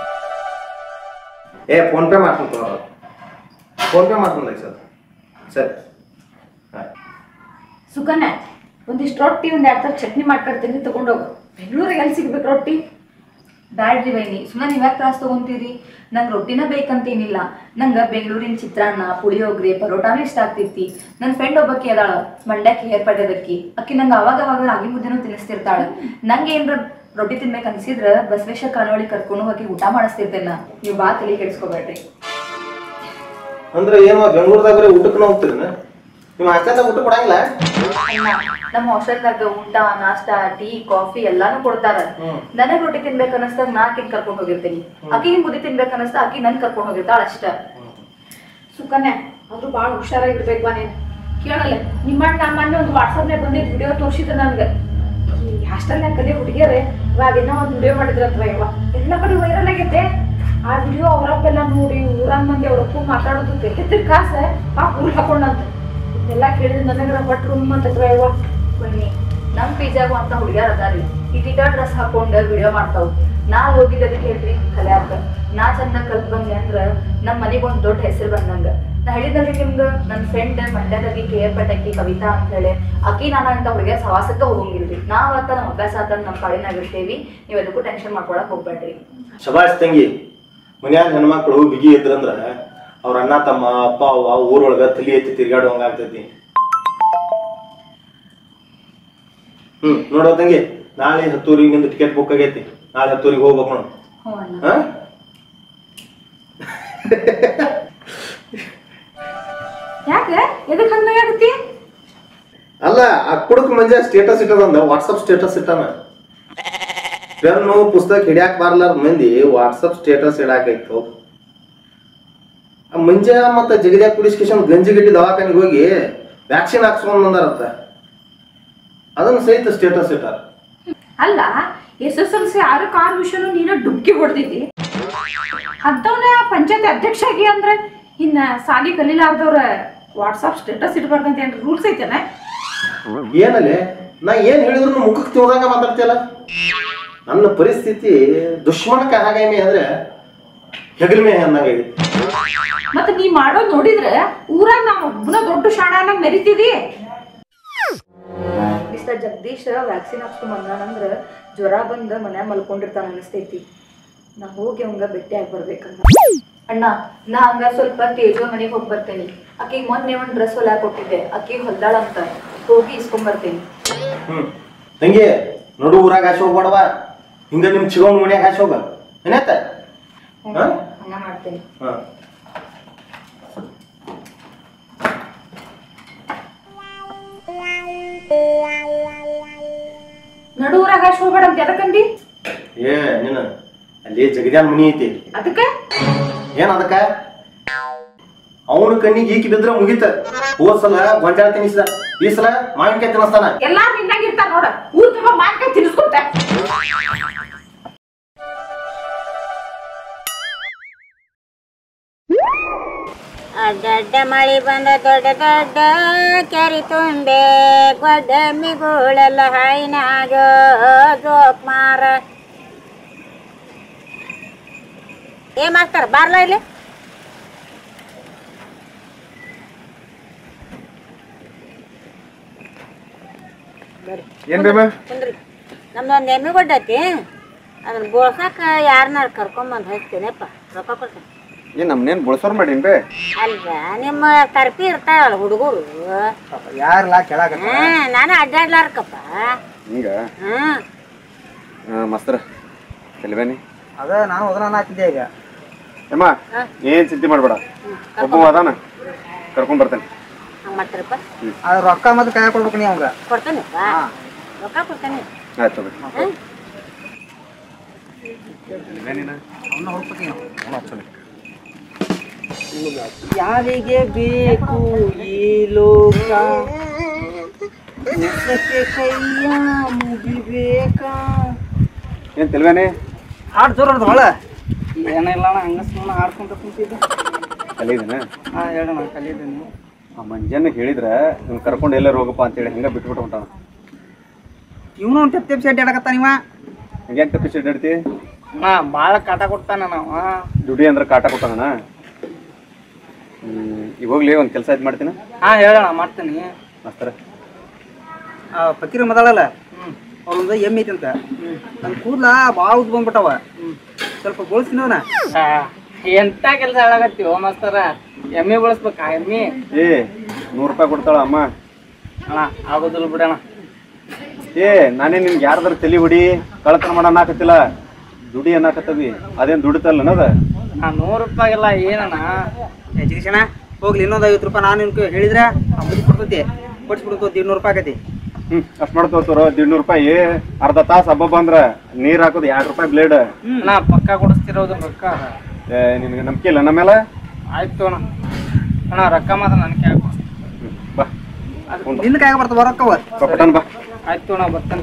ಏ ಫೋನ್ ಪೇ ಮಾಡ್ತೀನಿ ತಗೋ ಫೋನ್ ಪೇ ಮಾಡ್ತೀನಿ ಸರ್ ಸರಿ ಆಯ್ತು ಸುಕನ್ಯಾ ಒಂದಿಷ್ಟು ರೊಟ್ಟಿ ಒಂದ್ ಎರಡ್ ತರ ಚಟ್ನಿ ಮಾಡ್ಕೊಡ್ತೀನಿ ತಗೊಂಡೋಗು ಬೆಂಗಳೂರಿಗೆ ಎಲ್ಲಿ ಸಿಗ್ಬೇಕು ರೊಟ್ಟಿ ಬ್ಯಾಡ್ರಿ ಬೈನಿ ಸುಮ್ಮನೆ ನೀವ್ಯಾಕೆ ತ್ರಾಸ್ ತಗೊಂತೀರಿ ನಂಗೆ ರೊಟ್ಟಿನ ಬೇಕಂತೇನಿಲ್ಲ ನಂಗೆ ಬೆಂಗಳೂರಿನ ಚಿತ್ರಾನ್ನ ಪುಳಿಯೋಗರೆ ಪರೋಟಾನು ಇಷ್ಟ ಆಗ್ತೈತಿ ನನ್ನ ಫ್ರೆಂಡ್ ಒಬ್ಬಾಕಿ ಅದಾಳ ಮಂಡ್ಯಕ್ಕೆ ಹೇರ್ ಪಡ್ಯದಕ್ಕಿ ಅಕ್ಕಿ ನಂಗೆ ಅವಾಗ ಅವಾಗ ರಾಗಿ ಮುದ್ದೆನೂ ತಿನ್ನಿಸ್ತಿರ್ತಾಳ ನಂಗೆ ಏನ್ರ ರೊಟ್ಟಿ ತಿನ್ಬೇಕು ಅನ್ಸಿದ್ರ ಬಸವೇಶ್ವರ ಕನವಳಿ ಕರ್ಕೊಂಡು ಹೋಗಿ ಊಟ ಮಾಡಿಸ್ತಿರ್ತೇನೆ ನೀವು ಬಾ ತಲೆ ಕೆಡಿಸ್ಕೋಬೇಡ್ರಿ ಅಂದ್ರೆ ಏನು ಬೆಂಗಳೂರದಾಗ ಊಟಕ್ಕೆ ಹೋಗ್ತೀರಿ ನಿಮ್ಮ ಹಾಸ್ಟೆಲ್ದಾಗ ಊಟ ಕೊಡಂಗಿಲ್ಲ ಅಣ್ಣ, ನಮ್ಮ ಹಾಸ್ಟೆಲ್ದಾಗ ಊಟ ನಾಷ್ಟಾ ಟೀ ಕಾಫಿ ಎಲ್ಲಾನು ಕೊಡ್ತಾರ ನನಗ್ ರೊಟ್ಟಿ ತಿನ್ಬೇಕು ಅನಸ್ದಾಗ ನಾ ಆಕಿನ್ ಕರ್ಕೊಂಡ್ ಹೋಗಿರ್ತೀನಿ ಆಕಿಗೆ ಬುದ್ಧಿ ತಿನ್ಬೇಕು ಅನಸ್ತಾ ಆಕಿ ನನ್ ಕರ್ಕೊಂಡ್ ಹೋಗಿರ್ತಾಳ ಅಷ್ಟ ಸುಕನ್ಯಾ ಆದ್ರೂ ಭಾಳ ಹುಷಾರಾಗಿರ್ಬೇಕು ಬಾ ನೀನು ಕೇಳಲ್ಲ ನಿಮ್ಮ ಅಣ್ಣ ನಮ್ಮ ಮೊನ್ನೆ ಒಂದು ವಾಟ್ಸಪ್ನಾಗ ಬಂದಿದ್ದು ವಿಡಿಯೋ ತೋರಿಸಿದ್ರು ನನಗೆ ಈ ಹಾಸ್ಟೆಲ್ನಾಗ ಕಲಿ ಹುಡುಗಿಯರೇ ಅದೇನೋ ಒಂದು ವಿಡಿಯೋ ಮಾಡಿದ್ರತ್ವ ಇವ ಎಲ್ಲ ಕಡೆ ವೈರಲ್ ಆಗೈತೆ ಆ ವಿಡಿಯೋ ಅವರಪ್ಪೆಲ್ಲ ನೋಡಿ ಊರಾಗ ಮಂದಿ ಅವ್ರಪ್ಪ ಮಾತಾಡೋದು ತೆಗೆದ್ರ ಕಾಸ ಪಾಪ ಊರ್ ಹಾಕೊಂಡಂತ ಎಲ್ಲ ಕೇಳಿದ್ರೆ ನನಗರ ಬಟ್ ರೂಮ್ ಅಂತ ಇವ ಬನ್ನಿ ನಮ್ ಪಿಜ್ಜಾಗು ಅಂತ ಹುಡುಗ್ಯಾರ ಅದಾರಿ ಇಟಿಟ ಡ್ರೆಸ್ ಹಾಕೊಂಡ್ ವಿಡಿಯೋ ಮಾಡ್ತಾವ್ ನಾ ಹೋಗಿದ್ದದಕ್ಕೆ ಹೇಳ್ರಿ ಕಲ್ಯಾಕ ನಾ ಚಂದ ಕಲ್ತ್ ಬಂದೆ ಅಂದ್ರ ನಮ್ ಮನಿಗ್ ಒಂದ್ ದೊಡ್ಡ ಹೆಸರು ಬಂದಂಗ ನಾ ಹೇಳಿದ್ರಿ ನಿಮ್ಗ ನನ್ ಫ್ರೆಂಡ್ ಮಂಡ್ಯದಾಗಿ ಕೆ ಎರ್ ಪಟಕಿ ಕವಿತಾ ಅಂತ ಹೇಳಿ ಅಕಿ ನಾನು ಅಂತ ಹುಡುಗ ಸವಾಸಕ್ಕ ಹೋಗಂಗಿಲ್ರಿ ನಾವ್ ಆತ ನಮ್ ಅಭ್ಯಾಸ ಆತ ನಮ್ ಪಾಡಿನಾಗಿರ್ತೇವಿ ನೀವ್ ಅದಕ್ಕೂ ಟೆನ್ಷನ್ ಮಾಡ್ಕೊಳಕ್ ಹೋಗ್ಬೇಡ್ರಿ ಶಬಾಷ್ ತಂಗಿ ಮನ್ಯಾಗ ಹೆಣ್ಮಕ್ಳು ಬಿಗಿ ಇದ್ರಂದ್ರ ಅವ್ರ ಅಣ್ಣ ತಮ್ಮ ಅಪ್ಪ ಅವ್ವ ಊರೊಳಗ ತಲಿ ಎತ್ತಿ ತಿರ್ಗಾಡುವಂಗ ಆಗ್ತೈತಿ ಹ್ಮ್ ನೋಡೋ ತಂಗಿ ನಾಳೆ ಹತ್ತೂರಿಗೆ ನಿಂದು ಟಿಕೆಟ್ ಬುಕ್ ಆಗೈತಿ ನಾಳೆ ಹತ್ತೂರಿಗೆ ಹೋಗ್ಬೇಕು ನೋಡು ಹ್ಞೂ ಅಣ್ಣ ಹಾ ಯಾಕೆ ಎದಕ್ಕೆ ಹಂಗಾಗತ್ತಿ ಅಲ್ಲ ಆ ಕುಡುಕ್ ಮಂಜ ಸ್ಟೇಟಸ್ ಇಟ್ಟದಂದ ವಾಟ್ಸಪ್ ಸ್ಟೇಟಸ್ ಇಟ್ಟಾನ ಪೆನ್ನು ಪುಸ್ತಕ ಹಿಡಿಯಾಕ ಬಾರ್ಲಾರ ಮಂದಿ ವಾಟ್ಸಪ್ ಸ್ಟೇಟಸ್ ಇಡಾಕೈತು ಆ ಮಂಜ ಮತ್ತ ಜಗದ್ಯಾಗ ಪೊಲೀಸ್ ಸ್ಟೇಷನ್ ಗಂಜಿಗಡ್ಡಿ ದವಾಖಾನಿಗೆ ಹೋಗಿ ವ್ಯಾಕ್ಸಿನ್ ಹಾಕ್ಸ್ಕೊಂಡ್ ಬಂದಾರಂತ ಅದನ್ನ ಸಹಿತ ಸ್ಟೇಟಸ್ ಇಟ್ಟಾರ ಅಲ್ಲ ಎಸ್ ಎಸ್ ಎಲ್ ಸಿ ಆರು ಕಾರ್ ವಿಷಯನು ನೀನು ಡುಬ್ಕಿ ಹೊಡೆದಿದ್ದಿ ಅಂತವನ್ನ ಪಂಚಾಯತ್ ಅಧ್ಯಕ್ಷ ಆಗಿ ಅಂದ್ರೆ ಇನ್ನ ಸಾಲಿ ಕಲೀಲಾರ್ದವ್ರ ವಾಟ್ಸಪ್ ಸ್ಟೇಟಸ್ ಇಡ್ಬಾರ್ದಂತ ಏನ್ ರೂಲ್ಸ್ ಐತೆನ ಏನಲ್ಲೇ ನಾ ಏನ್ ಹೇಳಿದ್ರು ಮುಖಕ್ಕೆ ತಿಳ್ದಂಗ ಮಾತಾಡ್ತಿಯಲ್ಲ ನನ್ನ ಪರಿಸ್ಥಿತಿ ದುಶ್ಮನಕ ಹಾಗೈಮೆ ಅಂದ್ರೆ ಹೆಗಲ್ಮೆ ಅಂದಂಗಾಗೈತಿ ಮತ್ತೆ ನೀ ಮಾಡೋದ್ ನೋಡಿದ್ರೆ ಊರಾಗ ನಾವು ಒಬ್ಬನ ದೊಡ್ಡ ಶಾಣಾನಾಗ ಮೆರಿತಿದಿ ಮಿಸ್ಟರ್ ಜಗದೀಶ್ ವ್ಯಾಕ್ಸಿನ್ ಹಾಕ್ಸ್ಕೊಂಡ್ ಬಂದಾನಂದ್ರ ಜ್ವರ ಬಂದ ಮನ್ಯಾಗ ಮಲ್ಕೊಂಡಿರ್ತಾನ ಅನಿಸ್ತೈತಿ ನಾ ಹೋಗಿ ಅವಂಗ ಭೇಟಿ ಆಗಿ ಬರ್ಬೇಕಂದ ಅಣ್ಣ ನಾ ಹಂಗ ಸ್ವಲ್ಪ ತೇಜೋ ಮನೆಗೆ ಹೋಗಿ ಬರ್ತೇನೆ ಆಕಿಗೆ ಮೊನ್ನೆ ಒಂದ್ ಡ್ರೆಸ್ ಹೊಲ್ಯಾಕ್ ಕೊಟ್ಟಿದ್ದೆ ಆಕಿಗೆ ಹೊಲ್ದಾಳಂತ ಹೋಗಿ ಇಸ್ಕೊಂಡ್ ಬರ್ತೇನೆ ಹ್ಮ್ ತಂಗಿ ನೋಡು ಊರಾಗ ಹಾಸಿ ಹೋಗ್ಬೇಡವ ಹಿಂಗ ನಿಮ್ ಚಿಗವನ್ ಮನ್ಯಾಗ ಹಾಸಿ ಹೋಗ ಏನಾಯ್ತ ಹಾ? ಹಂಗ ಮಾಡ್ತೇನೆ ಹಾ ನಡು ಊರಾಗ ಅಷ್ಟು ಹೋಗ್ಬೇಡ ಅಂತ ಎದಕ್ಕಂದಿ ಏ ನೀನು ಅಲ್ಲಿ ಜಗದ್ಯಾನ್ ಮನಿ ಐತಿ ಅದಕ್ಕೆ ಏನ್ ಅದಕ್ಕ ಅವನ ಕಣ್ಣಿಗೆ ಈಕಿ ಬಿದ್ರ ಮುಗಿತ ಹೋದ್ ಸಲ ಗೊಂಜಾಳ ತಿನ್ನಿಸಿದ ಈ ಸಲ ಮಾವಿನಕಾಯಿ ತಿನ್ನಿಸ್ತಾನ ಎಲ್ಲಾ ನಿನ್ನಾಗ ಇರ್ತಾರ ನೋಡ ಊರ್ ತುಂಬ ಮಾನ್ಕಾಯಿ ತಿನ್ಸ್ಕೊತ ಅಡ್ಡಡ್ಡ ಮಳಿ ಬಂದ ದೊಡ್ಡ ದೊಡ್ಡ ಕೆರಿ ತುಂಬೆ ಗೊಡ್ಡಮ್ಮಿಗಳೆಲ್ಲ ಹಾಯಿನಾಗ ಜೋಕ್ ಮಾರ ಏ ಮಾಸ್ತರ ಬಾರ್ಲ ಇಲ್ಲಿ ಏನ್ ಬೇಮ ಕುಂದ್ರಿ ನಮ್ದೊಂದು ಎಮ್ಮೆ ಗೊಡ್ಡ ಐತಿ ಅದನ್ನ ಬೋಳ್ಸಾಕ ಯಾರನ್ನಾರು ಕರ್ಕೊಂಬಂದು ಹಚ್ತೀನಪ್ಪ ರೊಕ್ಕ ಕೊಡ್ತೀನಿ ಏನ್ ನಮ್ನೇನ್ ಬಳಸೋರ್ ಮಾಡೀನ್ ಬೇ ಅಲ್ವ ನಿಮ್ಮ ಕರ್ಪಿ ಇರ್ತಾವಲ್ಲ ಹುಡುಗರು ಯಾರಲ್ಲ ಕೆಳಗ ಹಾ ನಾನು ಅಡ್ಡಾಡ್ಲಾರ್ಕಪ್ಪ ಹಿಂಗ ಹ್ಮ್ ಮಸ್ತರ ಎಲ್ವೇನಿ ಅದ ನಾನು ಓದನ ಹಾಕಿದ್ದೆ ಈಗ ಅಮ್ಮ ಏನ್ ಚಿಂತೆ ಮಾಡ್ಬೇಡ ಒಬ್ಬ ಅದಾನ ಕರ್ಕೊಂಡ್ ಬರ್ತೇನೆ ಹಂಗೆ ಮಾಡ್ತಾರಪ್ಪ ಅದ್ ರೊಕ್ಕ ಮತ್ತೆ ಕೈ ಕೊಡ್ಬೇಕು ನೀ ಅವಂಗ ಕೊಡ್ತೇನಪ್ಪ ರೊಕ್ಕ ಕೊಡ್ತೇನೆ ಆಯ್ತು ಬಿಡಿ ಹ್ಮ್ ಯಾರಿಗೆ ಬೇಕು ಈ ಲೋಕ ಉಸಕ್ಕೆ ಕೈಯ ಮುಗಿಬೇಕಾ ಏನ್ ತೆಲ್ವೇನಿ ಹಾಡ್ ಜೋರ್ ಹೊಡ್ದ ಹೊಳ ಏನಿಲ್ಲ ಅಣ್ಣ ಹಂಗ ಸುಮ್ಮನೆ ಆಡ್ಕೊಂತ ಕುಂತಿದ್ದೆ ಕಲಿದನ ಹಾ ಹೇಳಣ್ಣ ಕಲಿದ್ದೀನಿ ಆ ಮಂಜಾನ ಹೇಳಿದ್ರ ಇವ್ನ ಕರ್ಕೊಂಡು ಎಲ್ಲಾರು ಹೋಗಪ್ಪ ಅಂತೇಳಿ ಹಂಗ ಬಿಟ್ಬಿಟ್ಟು ಹೊಂಟಾನ ಇವನು ಒಂದು ತೆಪ್ ತೆಪ್ ಸೆಟ್ ಆಡಕತ್ತ ನೀವ ಹಂಗ್ಯಾಕ್ ತಪ್ಪಿಸಿ ಅಡ್ಡಾಡ್ತಿ ಹಾ ಭಾಳ ಕಾಟ ಕೊಡ್ತಾನ ನಾವು ದುಡಿ ಅಂದ್ರೆ ಕಾಟ ಕೊಟ್ಟಾನ ಹ್ಮ್ ಈಗ ಹೋಗ್ಲಿ ಒಂದ್ ಕೆಲಸ ಇದ್ ಮಾಡ್ತೀನಿ ಹಾ ಹೇಳಣ್ಣ ಮಾಡ್ತೀನಿ ಮಾಸ್ತರ ಆ ಪತಿರ ಮದಾಳಲ್ಲ ಅವ್ರೊಂದು ಎಮ್ಮೆ ಐತಿ ಅಂತ ನನ್ ಕೂದ್ಲ ಭಾಳ ಉದ್ದ ಬಂದ್ಬಿಟ್ಟವ ಸ್ವಲ್ಪ ಬೋಳ್ಸಿನವನ ಎಂತ ಕೆಲಸ ಹಾಳಾಗತ್ತೀವೋ ಮಾಸ್ತರ ಎಮ್ಮೆ ಬಳಸ್ಬೇಕಾ ಎಮ್ಮೆ ಏ ನೂರು ರೂಪಾಯಿ ಕೊಡ್ತಾಳ ಅಮ್ಮ ಅಣ್ಣ ಆಗೋದಿಲ್ಲ ಬಿಡಣ ಏ ನಾನೇ ನಿನ್ಗೆ ಯಾರ್ದಾರ ತಲಿ ಹೊಡಿ ಕಳ್ತನ ಮಾಡೋಣ ಹಾಕತ್ತಿಲ್ಲ ದುಡಿ ಅನ್ನಕತ್ತವಿ ಅದೇನ್ ದುಡಿತಲ್ಲ ಅನ್ನದ ನಾ ನೂರು ರೂಪಾಯಿಗೆಲ್ಲ ಏನಣ್ಣ ಎಜುಕೇಶನ ಹೋಗ್ಲಿ ಇನ್ನೊಂದು ಐವತ್ತು ರೂಪಾಯಿ ನಾನು ನಿನ್ಗೆ ಹೇಳಿದ್ರೆ ಅಂಬುದಿ ಕೊಡ್ತೈತಿ ಕೊಡ್ಸ್ಬಿಡ್ತು ಇನ್ನೂರು ರೂಪಾಯಿ ಆಗೈತಿ ಹ್ಮ್ ಅಷ್ಟ್ ಮಾಡ್ತೋತಾರ ದಿಡ್ನೂರು ರೂಪಾಯಿ ಅರ್ಧ ತಾಸು ಹಬ್ಬ ಬಂದ್ರ ನೀರ್ ಹಾಕೋದು ಎರಡ್ ರೂಪಾಯಿ ಬ್ಲೇಡ್ ನಾ ಪಕ್ಕ ಕೊಡಿಸ್ತಿರೋದು ರೊಕ್ಕ ಏ ನಿನ್ಗೆ ನಂಬಿಕೆ ಇಲ್ಲ ನಮ್ಮೇಲೆ ಆಯ್ತು ಅಣ್ಣ ಅಣ್ಣ ರೊಕ್ಕ ಮಾತ್ರ ನನಗೆ ಯಾಕೆ ಹ್ಮ್, ಬಾ ನಿನ್ನ ಕೈಯಾಗ ಬರ್ತಾವ ರೊಕ್ಕವ ಪಟನ್ ಬಾ ಆಯ್ತು ಅಣ್ಣ ಬರ್ತೇನೆ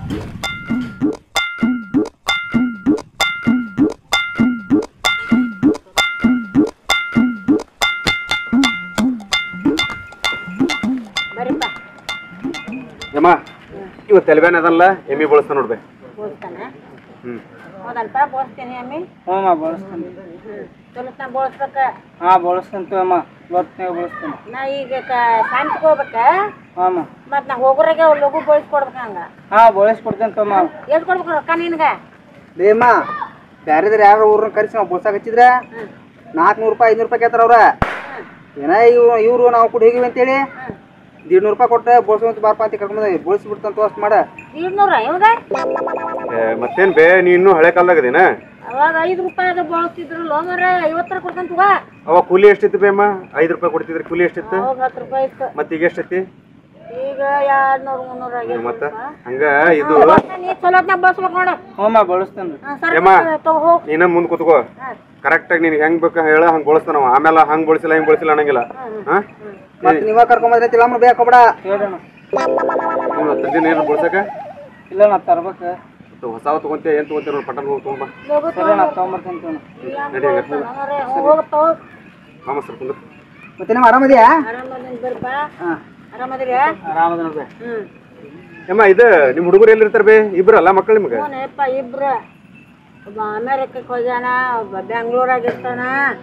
ಬರೀಪ್ಪ ಯಮ್ಮ ಇವತ್ತು ತೆಲಬ್ಯಾನ್ ಅದಲ್ಲ ಎಮ್ಮಿ ಬಳಸ್ತಾ ನೋಡ್ಬೆ ಬೋಳ್ತಾನೆ ಹ್ಮ್ ಹೌದಲ್ಪ ಬೋಳ್ಸ್ತೀನಿ ಅಮ್ಮಿ ಹ್ಞೂ ಅಮ್ಮ ಬಳಸ್ತೇನೆ ಚಲೋತ್ನ ಬೋಳ್ಸ್ಬೇಕ ಹಾಂ ಬಳಸ್ತೇನೆ ಅಮ್ಮ ಇವತ್ತಿನಾಗ ಬಳಸ್ತೇನೆ ನಾ ಈಗ ಶಾಂತಿಗೆ ಹೋಗ್ಬೇಕ ಹಾಂ ಅಮ್ಮ ಮತ್ ನಾ ಹೋಗೋರಾಗೆ ಲಘು ಬೋಳ್ಸ್ಕೊಡ್ಬೇಕ ಹಂಗ ಹಾಂ ಬಳಸ್ಕೊಡ್ತೇನೆ ತಮ್ಮ ಎಷ್ಟು ಕೊಡ್ಬೇಕು ರೊಕ್ಕ ನಿನ್ಗ ಬೇಮ್ಮ ಬ್ಯಾರೆದ್ರ ಯಾರು ಊರನ್ನ ಕರೆಸಿ ನಾವು ಬೋಳ್ಸಾಕ ಹಚ್ಚಿದ್ರ ನಾಲ್ಕುನೂರು ರೂಪಾಯಿ ಐನೂರು ರೂಪಾಯಿ ಕೇಳ್ತಾರ ಅವ್ರ ಏನ ಇವ್ರು ಇವ್ರು ನಾವು ಕೂಡ ಹೋಗಿವಿ ಅಂತೇಳಿ ದೀಡ್ನೂರು ರೂಪಾಯಿ ಕೊಟ್ಟ ಬೋಳ್ಸುವಂತ ಬಾರಪ್ಪ ಅಂತ ಕರ್ಕೊಂಡ್ ಬೋಳ್ಸಿ ಬಿಡ್ತಂತ ಅಷ್ಟು ಮಾಡ ದೀಡ್ನೂರ ಇವಾಗ ಏ, ಮತ್ತೇನ್ ಬೇ ನೀ ಇನ್ನೂ ಹಳೆ ಕಾಲದಾಗದೇನ ಅವಾಗ ಐದು ರೂಪಾಯಿ ಅದು ಬೋಳ್ಸ್ತಿದ್ರು ಮರ ಐವತ್ತರ ಕೊಡ್ತಾನ ತಗೋ ಅವಾಗ ಕೂಲಿ ಎಷ್ಟಿತ್ತು ಬೇಮ್ಮ ಐದು ರೂಪಾಯಿ ಕೊಡ್ತಿದ್ರಿ ಕೂಲಿ ಎಷ್ಟಿತ್ತು ಅವಾಗ ಹತ್ತು ರೂಪಾಯಿ ಇತ್ತು ಮತ್ತೆ ಈಗ ಎಷ್ಟೈತಿ ಈಗ ಎರಡ್ ನೂರು ಮುನ್ನೂರ ಆಗೈತೆ ಮತ್ತ ಹಂಗ ಇದು ನೀ ಚಲೋತ್ನ ಬಸ್ಬೇಕು ನೋಡು ಹ್ಞೂ ಅಮ್ಮ ಬಳಸ್ತೇನೆ ಹಾ, ಸರಿ ಏಮ್ಮ? ತಗೋ ಹೋಗ್ ನೀನ ಮುಂದ್ ಕೂತ್ಕೋ ಕರೆಕ್ಟಾಗಿ ನಿನ್ಗೆ ಹೆಂಗ್ ಬೇಕು ಹೇಳ ಹಂಗ್ ಬಳಸ್ತಾನ ಅವ. ಆಮೇಲೆ ಹಂಗ್ ಬಳಸಿಲ್ಲ ಹಿಂಗ್ ಬಳಸಿಲ್ಲ ಅನ್ನಂಗಿಲ್ಲ ಹಾ ಮತ್ತೆ ನೀವ ಕರ್ಕೊಂಬಂದ್ರೆ ತಿಳಮ್ಮ ಬೇಕಾಗ್ಬೇಡ ಹೇಳೋಣ ನೀವು ತಂದಿನ ಏನು ಬಳಸಕ ಇಲ್ಲ ನಾ ತರ್ಬೇಕು ಹೊಸ ತಗೊಂತೀಯ ಏನ್ ತಗೊಂತೀಯ ನೋಡಿ ಪಟನ್ ಹೋಗಿ ತಗೊಂಬ ಲಘು ಸರಿ ನಾ ತೊಗೊಂಬರ್ತೇನೆ ತಗೋಣ ನಡಿ ಹಂಗ ಹೋಗಪ್ಪ ಹೋಗ್ ಮಾಮ ಸರ್ ಕುಂದ್ರ ಮತ್ತೆ ನೀವು ಆರಾಮದಿಯಾ ಆರಾಮದಿನ ಬರ್ಪ ಆರಾಮದಿರಿ ಆರಾಮದ ನೋಡ್ರಿ ಹ್ಮ್ ಏಮ್ಮ ಇದು ನಿಮ್ ಹುಡುಗರು ಎಲ್ಲಿರ್ತಾರ ಬೇ ಇಬ್ರಲ್ಲ ಮಕ್ಕಳು ನಿಮ್ಗೆ ಹ್ಞೂನಪ್ಪ ಇಬ್ರು ಒಬ್ಬ ಅಮೇರಿಕಕ್ಕೆ ಹೋಗ್ಯಾನ ಒಬ್ಬ ಬೆಂಗ್ಳೂರಾಗ ಇರ್ತಾನ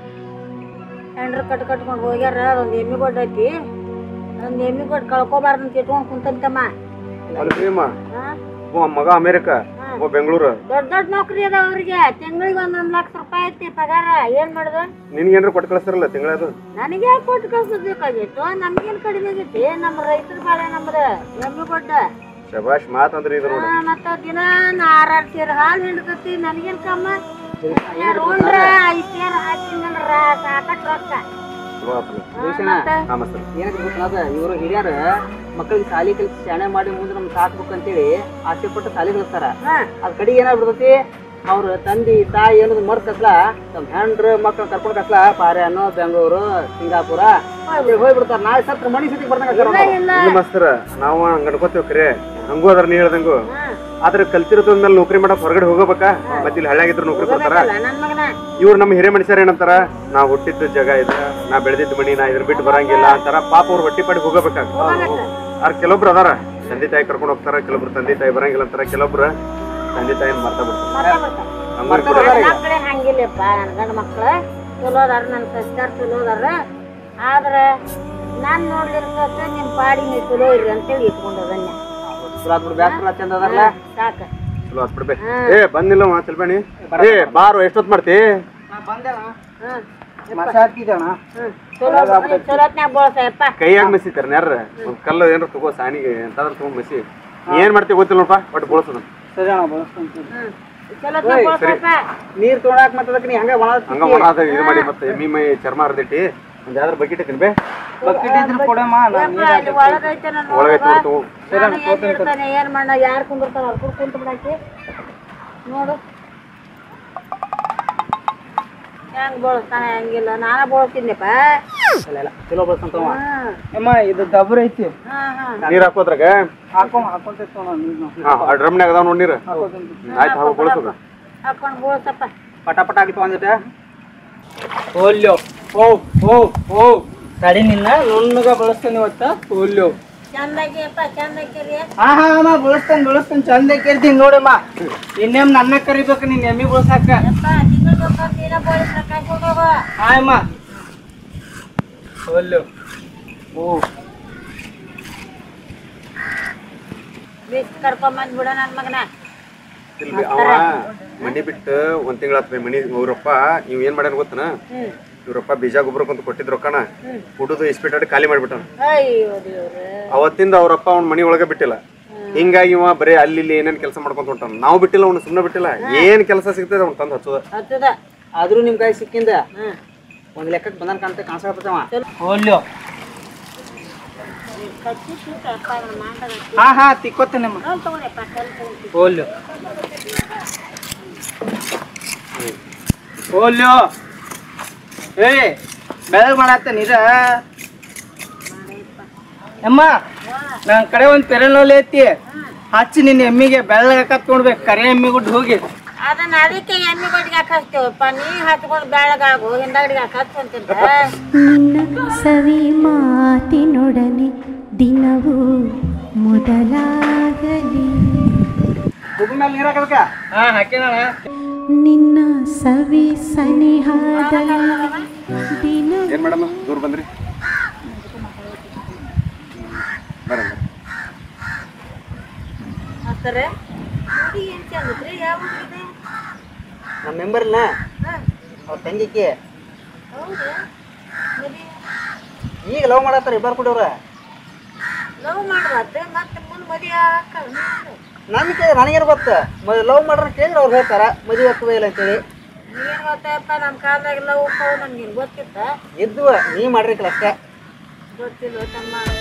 ಹೆಂಡ್ರ ಕಟ್ ಕಟ್ಕೊಂಡು ಹೋಗ್ಯಾರ ಒಂದು ಎಮ್ಮಿ ಗೊಡ್ಡ ಐತಿ ಒಂದು ಎಮ್ಮಿ ಗೊಡ್ಡ ಕಳ್ಕೊಬಾರ್ದು ಅಂತ ಇಟ್ಕೊಂಡು ಕುಂತಂತಮ್ಮ ಅಲ್ಲಿ ಭೀಮ ಹಾ? ಒಬ್ಬ ಮಗ ಅಮೇರಿಕ ಒಬ್ಬ ಬೆಂಗಳೂರು ದೊಡ್ಡ ದೊಡ್ಡ ನೌಕರಿ ಅದಾವ ಅವ್ರಿಗೆ ತಿಂಗಳಿಗೆ ಒಂದೊಂದು ಲಕ್ಷ ರೂಪಾಯಿ ಐತಿ ಪಗಾರ ಏನ್ ಮಾಡುದು ನಿನ್ಗೇನ್ರ ಕೊಟ್ಟು ಕಳಿಸ್ತಾರಲ್ಲ ತಿಂಗಳದು ನನಗೆ ಯಾಕೆ ಕೊಟ್ಟು ಕಳ್ಸೋದಕ್ಕಾಗಿತ್ತು ನಮ್ಗೇನ್ ಕಡಿಮೆ ಆಗೈತಿ ನಮ್ಮ ರೈತರ ಬಾಳೆ ನಮ್ದು ಎಮ್ಮಿ ಗೊಡ್ಡ ಶಬಾಷ್ ಮಾತಂದ್ರೆ ಇದು ನೋಡಿ ಹಾ, ಮತ್ತ ದಿನ ಆರಾರು ಸೇರ್ ಹಾಲು ಹಿಂಡ್ಕತಿ ನನಗೇನ್ ಕಮ್ಮ ಉಂಡ್ರ ಐದ್ ಸೇರ್ ಹಾಕಿಂದ್ರ ಸಾಕಟ್ ರೊಕ್ಕ ಚಲೋ ಆತಲ್ಲ ಮತ್ತೆ ಹಾಂ ಸರ್ ಏನಕ್ಕೆ ಗೊತ್ತಾದ ಇವರು ಹಿರಿಯರು ಮಕ್ಕಳಿಗೆ ಶಾಲಿ ಕಲಿಸಿ ಶಾಣೆ ಮಾಡಿ ಮುಂದೆ ನಮ್ಗೆ ಸಾಕ್ಬೇಕು ಅಂತೇಳಿ ಆಸೆ ಪಟ್ಟು ಶಾಲೆ ಕಲಿಸ್ತಾರ ಹಾ. ಅದ್ ಕಡೆ ಏನಾಗ್ಬಿಡ್ತೈತಿ ಅವ್ರ ತಂದೆ ತಾಯಿ ಅನ್ನೋದು ಮರ್ತ್ ಕಸ್ಲ ತಮ್ಮ ಹೆಂಡ್ರು ಮಕ್ಳು ಕರ್ಕೊಂಡು ಕಸ್ಲ ಪಾರ್ಯಾನು ಬೆಂಗಳೂರು ಸಿಂಗಾಪುರ ಹೋಗ್ಬಿಡ್ತಾರ ನಾಳೆ ಸತ್ರ ಮಣಿ ಸತಿಗೆ ಬರ್ದಂಗ ಇಲ್ಲ ಇಲ್ಲ ಮಾಸ್ತರ ನಾವು ಹಂಗ ಅನ್ಕೋತೇವ್ ಖರೆ ಹಂಗೂ ಅದ್ರ ನೀ ಹೇಳ್ದಂಗು ಆದ್ರೆ ಕಲ್ತಿರೋದ್ ಮೇಲೆ ನೌಕರಿ ಮಾಡಕ್ ಹೊರಗಡೆ ಹೋಗಬೇಕಾ ಮತ್ತೆ ಇಲ್ಲಿ ಹಳ್ಳಿಯಾಗಿದ್ರು ನೌಕರಿ ಕೊಡ್ತಾರ ಅಲ್ಲ ನನ್ ಮಗನ ಇವ್ರು ನಮ್ಮ ಹಿರಿಯ ಮನುಷ್ಯರು ಏನಂತಾರ ನಾ ಹುಟ್ಟಿದ್ದ ಜಾಗ ಇದೆ ನಾ ಬೆಳೆದಿದ್ದ ಮನಿ ನಾ ಇದ್ರ ಬಿಟ್ಟು ಬರಂಗಿಲ್ಲ ಅಂತಾರ ಪಾಪ ಅವ್ರು ಹೊಟ್ಟಿ ಪಾಡಿ ಹೋಗಬೇಕಾಗ ಅವ್ರ ಕೆಲವೊಬ್ರು ಅದಾರ ತಂದೆ ತಾಯಿ ಕರ್ಕೊಂಡು ಹೋಗ್ತಾರ ಕೆಲವೊಬ್ರು ತಂದೆ ತಾಯಿ ಬರಂಗಿಲ್ಲ ಅಂತಾರ ಕೆಲವೊಬ್ರು ತಂದೆ ತಾಯಿನ ಮರ್ತಾ ಬಿಡ್ತಾರ ಹಂಗಾಗಿ ಕೂಡ ನನ್ನ ಮಕ್ಕಳೇ ಹಂಗಿಲ್ಲಪ್ಪ ನನ್ನ ಗಂಡ ಮಕ್ಳು ಚಲೋ ಅದಾರ ನನ್ನ ಸಂಸ್ಕಾರ ಚಲೋ ಅದಾರ ಆದ್ರೆ ನಾನ್ ನೋಡ್ಲಿರ್ಬೇಕು ನಿಮ್ ಪಾಡಿ ನೀವು ಚಲೋ ಇರ್ರಿ ಅಂತೇಳಿ ಇಟ್ಕೊಂಡದನ್ನ ಬ್ಯಾಸ್ರ ಚಂದ ಅದಾರಲ್ಲ ಸಾಕ ಚಲೋ ಆತ್ ಬಿಡ್ಬೇ ಏ ಬಂದಿಲ್ಲ ಮಾ ಚಲ್ಬೇಣಿ ಏ ಬಾರು ಎಷ್ಟೊತ್ ಮಾಡ್ತಿ ಹ್ಮ್ ಮಸ ಹಾಕಿದಣ ಹ್ಮ್ ಚಲೋ ಚಲೋತ್ನ್ಯಾಗ ಬೋಳ್ಸಯಪ್ಪ ಕೈಯಾಗ ಮೆಸಿತಾರ ಯಾರ ಒಂದ್ ಕಲ್ಲು ಏನಾರ ತಗೋ ಸಾನಿಗೆ ಎಂತಾದ್ರೂ ತಗೊಂಡ್ ಮೆಸಿ ಏನ್ ಮಾಡ್ತಿ ಗೊತ್ತಿಲ್ಲ ನೋಡಪ್ಪ ಒಟ್ಟು ಬಳಸೋದು ಸರಿ ಅಣ್ಣ ಬಳಸ್ತೇನೆ ಹ್ಮ್ ಚಲೋತ್ನ್ಯಾಗ ಬೋಳ್ಸಯಪ್ಪ ನೀರ್ ತೊಗೊಳಕ್ ಮತ್ತದಕ್ಕೆ ನೀ ಹಂಗ ಒಣ ಹಂಗ ಒಣ ಅದ ಇದು ಮಾಡಿ ಮತ್ತೆ ಎಮ್ಮಿ ಮೈ ಚರ್ಮ ಹರಿದಿಟ್ಟಿ ಒಂದ್ ಯಾವ್ದಾರ ಬಕೆಟ್ ತಿನ್ಬೇ ಬಕೆಟ್ ಇದ್ರೆ ಕೊಡಮ್ಮ ನಾನು ಯಪ್ಪ, ಅಲ್ಲಿ ಒಳಗೈತೆ ನನ್ನ ಒಳಗೈತೆ ಒಳಗ. ನೋಡ್ತು ನಾನು ಎಲ್ಲಿ ಇಡ್ತಾನೆ ಏನ್ ಮಾಡ ಯಾರು ಕುಂದಿರ್ತಾರ ಅವ್ರ ಕೂಡ ಕುಂತ ಬಿಡಾಕಿ ನೋಡು ಹೆಂಗ್ ಬೋಳಿಸ್ತಾನೆ ಹೆಂಗಿಲ್ಲ ನಾನ ಬೋಳ್ತೀನಿಪ್ಪ ಚಲೋ ಬಳಸಂತವ ಹ್ಮ್ ಅಮ್ಮ ಇದು ದಬ್ರ ಐತಿ ಹಾ ಹಾ ನೀರ್ ಹಾಕೋದ್ರಾಗ ಹಾಕೊಂಡ್ ಹಾಕೊಂತೈತಿ ಅಣ್ಣ ನೀರ್ನ ಹಾ ಆ ಡ್ರಮ್ನಾಗ ಅದಾವ ನೋಡಿ ನೀರು ಹಾಕೋತೀನಿ ಆಯ್ತು ಹಾಕೋ ಬಳಸೋದು ಹಾಕೊಂಡ್ ಬೋಳ್ಸಪ್ಪ ಪಟ ಪಟ ಆಗಿತ್ತು ಒಂದಿಟ ಹೋಲ್ಯೋ ಹೋ ಹೋ ಹೋ ತಡಿ ನಿನ್ನ ನುಣ್ಣಗ ಬಳಸ್ತೇನೆ ಇವತ್ತ ಹೋಲ್ಯೋ ಚಂದಾಗಿಯಪ್ಪ ಚಂದಾಗಿರಿ ಹಾ ಹಾ ಅಮ್ಮ ಬಳಸ್ತೇನೆ ಬಳಸ್ತೇನೆ ಚಂದ ಕೇಳ್ತೀನಿ ನೋಡಮ್ಮ ಇನ್ನೇಮ್ ನನ್ನ ಕರಿಬೇಕು ನೀನ್ ಎಮ್ಮಿ ಬಳಸಾಕ ಯಪ್ಪ ತಿಂಗಳ ನೀರ ಬೋಳಿಸ್ ರೊಕ್ಕ ಕೊಡೋಗ ಹಾ ಅಮ್ಮ ಹೋಲ್ಯೋ ಓ ಬಿಸ್ ಕರ್ಕೊಂಬಂದ್ ಬಿಡ ನನ್ ಮಗನ ಇಲ್ರಿ ಅವ ಮನಿ ಬಿಟ್ಟು ಒಂದ್ ತಿಂಗಳ ಮನಿ ಅವ್ರಪ್ಪ ಇವ್ ಏನ್ ಮಾಡ್ಯಾನ ಗೊತ್ತನ ಇವ್ರಪ್ಪ ಬೀಜ ಗೊಬ್ಬರ ಅಂತ ಕೊಟ್ಟಿದ್ ರೊಕ್ಕನ ಕುಡುದು ಇಸ್ಪಿಟ್ ಖಾಲಿ ಮಾಡ್ಬಿಟ್ಟಾನ ಅಯ್ಯೋ ದೇವ್ರೆ ಅವತ್ತಿಂದ ಅವ್ರಪ್ಪ ಅವ್ನ ಮನಿ ಒಳಗೆ ಬಿಟ್ಟಿಲ್ಲ ಹಿಂಗಾಗಿ ಇವ ಬರೀ ಅಲ್ಲಿ ಇಲ್ಲಿ ಏನೇನ್ ಕೆಲಸ ಮಾಡ್ಕೊಂತ ಹೊಂಟಾನ ನಾವು ಬಿಟ್ಟಿಲ್ಲ ಅವ್ನು ಸುಮ್ಮನೆ ಬಿಟ್ಟಿಲ್ಲ ಏನ್ ಕೆಲಸ ಸಿಗ್ತದೆ ಅವ್ನು ತಂದು ಹಚ್ಚೋದ ಹತ್ತದ ಆದ್ರೂ ನಿಮ್ ಕೈ ಸಿಕ್ಕಿಂದ ಒಂದ್ ಲೆಕ್ಕಕ್ಕೆ ಬಂದನ್ ಕಾಣ್ತ ಕಾಣಿಸ್ಕೊತವ ಹೋಲ್ಯೋ ಕಚ್ಚಿ ಸೂಟ ಅಪ್ಪ ಮಾತಾಡ ಹಾ ಹಾ ತಿಕ್ಕೋತೇನೆ ತಗೊಂಡಪ್ಪ ಕಲ್ ಹೋಲ್ಯೋ ಹೋಲ್ಯೋ ಏ ಬೆಳಗ್ ಮಾಡತ್ತ ನೀರ ಅಮ್ಮ ನನ್ ಕಡೆ ಒಂದ್ ಪೆರನೋಲೆ ಐತಿ ಹಚ್ಚಿ ನಿನ್ನ ಎಮ್ಮಿಗೆ ಬೆಳ್ಳಗ ಕತ್ ನೋಡ್ಬೇಕು ಕರೆ ಎಮ್ಮಿ ಗುಡ್ ಹೋಗಿ ಅದನ್ನ ಅದಕ್ಕೆ ಎಮ್ಮೆ ಬಡ್ಗೆ ಹಾಕಸ್ತೇವಪ್ಪ ನೀ ಹತ್ಕೊಂಡು ಬೆಳಗಾಗು ಹಿಂದಗಡಿಗೆ ಹಾಕಂತಿದ್ದ ನಿನ್ನ ಸವಿ ಮಾತಿನೊಡನೆ ದಿನವೂ ಮೊದಲಾಗಲಿ ಹುಬ್ಬ ಮೇಲೆ ನೀರ್ ಹಾಕಬೇಕ ಹಾ ಹಾಕಿನ ನಿನ್ನ ಸವಿ ಸನಿಹಾದಲ್ಲಿ ದಿನ ಏನ್ ಮೇಡಮ್ ದೂರ ಬಂದ್ರಿ ಬರಲ್ಲ ಹಾಕ್ತಾರೆ ಹುಡುಗಿ ಏನ್ ಚಂದತ್ರಿ ಯಾವ ಹುಡುಗಿ ನಮ್ಮ ಮೆಂಬರ್ ಇಲ್ಲ ಅವ್ರ ತಂಗಿಕ್ಕೆ ಹೌದಾ ಮದಿ ಈಗ ಲವ್ ಮಾಡತ್ತಾರ ಇಬ್ಬರು ಕುಡಿಯವ್ರ ಲವ್ ಮಾಡ್ದತ್ತೆ ಮತ್ತೆ ಮುಂದೆ ಮದಿ ಹಾಕಲ್ಲ ನನ್ ಕೇಳಿ ನನಗೇನು ಗೊತ್ತ ಮದ್ ಲವ್ ಮಾಡ್ರ ಕೇಳಿದ್ರೆ ಅವ್ರು ಹೇಳ್ತಾರ ಮದುವೆ ಆಗ್ತದೆ ಇಲ್ಲ ಅಂತೇಳಿ ನೀನ್ ಗೊತ್ತಪ್ಪ ನಮ್ಮ ಕಾಲದಾಗ ಲವ್ ಪವ್ ನಮ್ಗೇನು ಗೊತ್ತಿತ್ತ ಇದ್ವ ನೀ ಮಾಡ್ರಿಕಲ್ಲ ಅಷ್ಟೇ ಗೊತ್ತಿಲ್ಲ ತಮ್ಮ